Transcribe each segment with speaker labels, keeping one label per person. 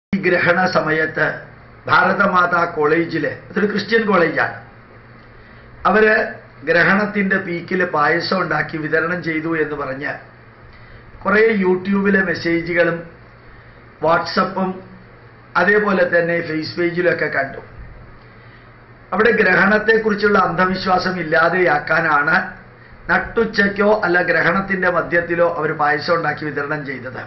Speaker 1: ഈ ഗ്രഹണ സമയത്ത് ഭാരതമാതാ കോളേജില് അതൊരു ക്രിസ്ത്യൻ കോളേജാണ് അവര് ഗ്രഹണത്തിന്റെ പീക്കിൽ പായസം ഉണ്ടാക്കി വിതരണം ചെയ്തു എന്ന് പറഞ്ഞ് കുറേ യൂട്യൂബിലെ മെസ്സേജുകളും വാട്സപ്പും അതേപോലെ തന്നെ ഫേസ് പേജിലൊക്കെ കണ്ടു അവിടെ ഗ്രഹണത്തെക്കുറിച്ചുള്ള അന്ധവിശ്വാസം ഇല്ലാതെയാക്കാനാണ് നട്ടുച്ചയ്ക്കോ അല്ല ഗ്രഹണത്തിന്റെ മധ്യത്തിലോ അവർ പായസം ഉണ്ടാക്കി വിതരണം ചെയ്തത്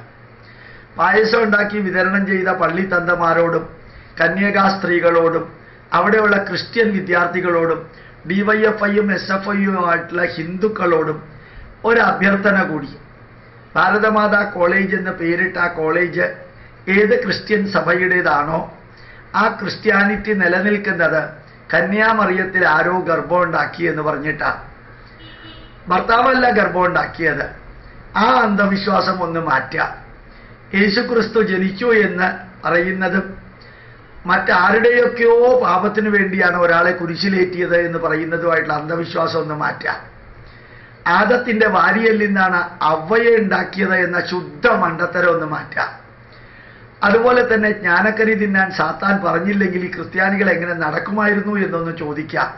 Speaker 1: പായസം ഉണ്ടാക്കി വിതരണം ചെയ്ത പള്ളിത്തന്തമാരോടും കന്യകാ സ്ത്രീകളോടും അവിടെയുള്ള ക്രിസ്ത്യൻ വിദ്യാർത്ഥികളോടും ഡിവൈഎഫ്ഐയും എസ് എഫ് ഐയുമായിട്ടുള്ള ഹിന്ദുക്കളോടും ഒരു അഭ്യർത്ഥന കൂടി ഭാരതമാതാ കോളേജ് എന്ന് പേരിട്ട ആ കോളേജ് ഏത് ക്രിസ്ത്യൻ സഭയുടേതാണോ ആ ക്രിസ്ത്യാനിറ്റി നിലനിൽക്കുന്നത് കന്യാമറിയത്തിൽ ആരോ ഗർഭമുണ്ടാക്കി എന്ന് പറഞ്ഞിട്ടാണ് ഭർത്താവല്ല ഗർഭമുണ്ടാക്കിയത് ആ അന്ധവിശ്വാസം ഒന്ന് മാറ്റാം യേശുക്രിസ്തു ജനിച്ചു എന്ന് പറയുന്നതും മറ്റാരുടെയൊക്കെയോ പാപത്തിനു വേണ്ടിയാണ് ഒരാളെ കുരിശിലേറ്റിയത് എന്ന് പറയുന്നതുമായിട്ടുള്ള അന്ധവിശ്വാസം ഒന്ന് മാറ്റാം ആദത്തിന്റെ വാരിയിൽ നിന്നാണ് അവയെ ഉണ്ടാക്കിയത് എന്ന ശുദ്ധ മണ്ടത്തരം ഒന്ന് മാറ്റാം അതുപോലെ തന്നെ ജ്ഞാനക്കരി തിന്നാൻ സാത്താൻ പറഞ്ഞില്ലെങ്കിൽ ഈ ക്രിസ്ത്യാനികൾ എങ്ങനെ നടക്കുമായിരുന്നു എന്നൊന്ന് ചോദിക്കാം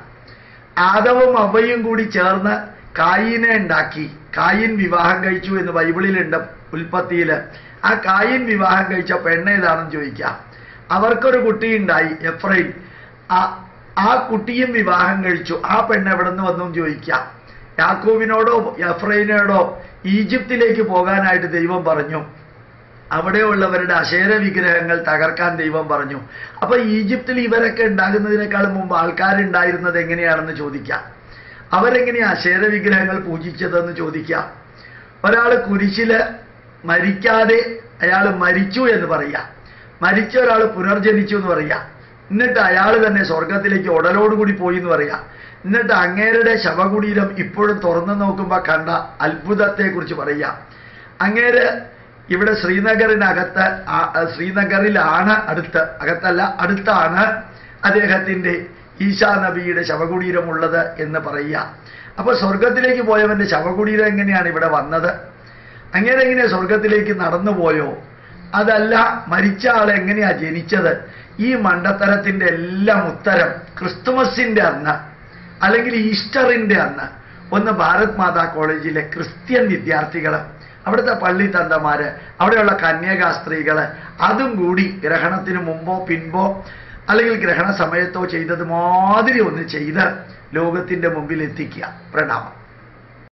Speaker 1: ആദവും അവയും കൂടി ചേർന്ന് കായിനെ ഉണ്ടാക്കി കായിൻ വിവാഹം കഴിച്ചു എന്ന് ബൈബിളിലുണ്ട് ഉൽപ്പത്തിയിൽ ആ കായിൻ വിവാഹം കഴിച്ച പെണ്ണ് ഏതാണെന്ന് ചോദിക്കാം അവർക്കൊരു കുട്ടിയുണ്ടായി എഫ്രൈൻ ആ ആ കുട്ടിയും വിവാഹം കഴിച്ചു ആ പെണ്ണ് എവിടെ നിന്ന് വന്നു എന്ന് ചോദിക്കാം യാക്കോബിനോടോ എഫ്രൈനോടോ ഈജിപ്തിലേക്ക് പോകാനായിട്ട് ദൈവം പറഞ്ഞു അവിടെയുള്ളവരുടെ അശേര വിഗ്രഹങ്ങൾ തകർക്കാൻ ദൈവം പറഞ്ഞു അപ്പൊ ഈജിപ്തിൽ ഇവരൊക്കെ ഉണ്ടാകുന്നതിനേക്കാൾ മുമ്പ് ആൾക്കാരുണ്ടായിരുന്നത് എങ്ങനെയാണെന്ന് ചോദിക്കാം അവരെങ്ങനെയാ അശേര വിഗ്രഹങ്ങൾ പൂജിച്ചതെന്ന് ചോദിക്കാം ഒരാൾ കുരിശില് മരിക്കാതെ അയാൾ മരിച്ചു എന്ന് പറയാം മരിച്ച ഒരാൾ പുനർജനിച്ചു എന്ന് പറയാം എന്നിട്ട് അയാൾ തന്നെ സ്വർഗത്തിലേക്ക് ഉടലോടുകൂടി പോയി എന്ന് പറയാം എന്നിട്ട് അങ്ങേരുടെ ശവകുടീരം ഇപ്പോഴും തുറന്നു നോക്കുമ്പോൾ കണ്ട അത്ഭുതത്തെക്കുറിച്ച് പറയാം അങ്ങേര് ഇവിടെ ശ്രീനഗറിനകത്ത് ആ- ശ്രീനഗറിലാണ് അടുത്ത് അകത്തല്ല അടുത്താണ് അദ്ദേഹത്തിന്റെ ഈശാ നബിയുടെ ശവകുടീരമുള്ളത് എന്ന് പറയുക അപ്പൊ സ്വർഗത്തിലേക്ക് പോയവന്റെ ശവകുടീരം എങ്ങനെയാണ് ഇവിടെ വന്നത് അങ്ങനെ എങ്ങനെയാ സ്വർഗത്തിലേക്ക് നടന്നു പോയോ അതല്ല മരിച്ച ആൾ എങ്ങനെയാ ജനിച്ചത് ഈ മണ്ടത്തരത്തിന്റെ എല്ലാം ഉത്തരം ക്രിസ്തുമസിന്റെ അന്ന് അല്ലെങ്കിൽ ഈസ്റ്ററിന്റെ അന്ന് ഒന്ന് ഭാരത് മാതാ കോളേജിലെ ക്രിസ്ത്യൻ വിദ്യാർത്ഥികൾ അവിടുത്തെ പള്ളി തന്തമാര് അവിടെയുള്ള കന്യകാ സ്ത്രീകള് അതും കൂടി ഗ്രഹണത്തിന് മുമ്പോ പിൻപോ അല്ലെങ്കിൽ ഗ്രഹണ സമയത്തോ ചെയ്തത് മാതിരി ഒന്ന് ചെയ്ത് ലോകത്തിന്റെ മുമ്പിൽ എത്തിക്കുക പ്രണാമം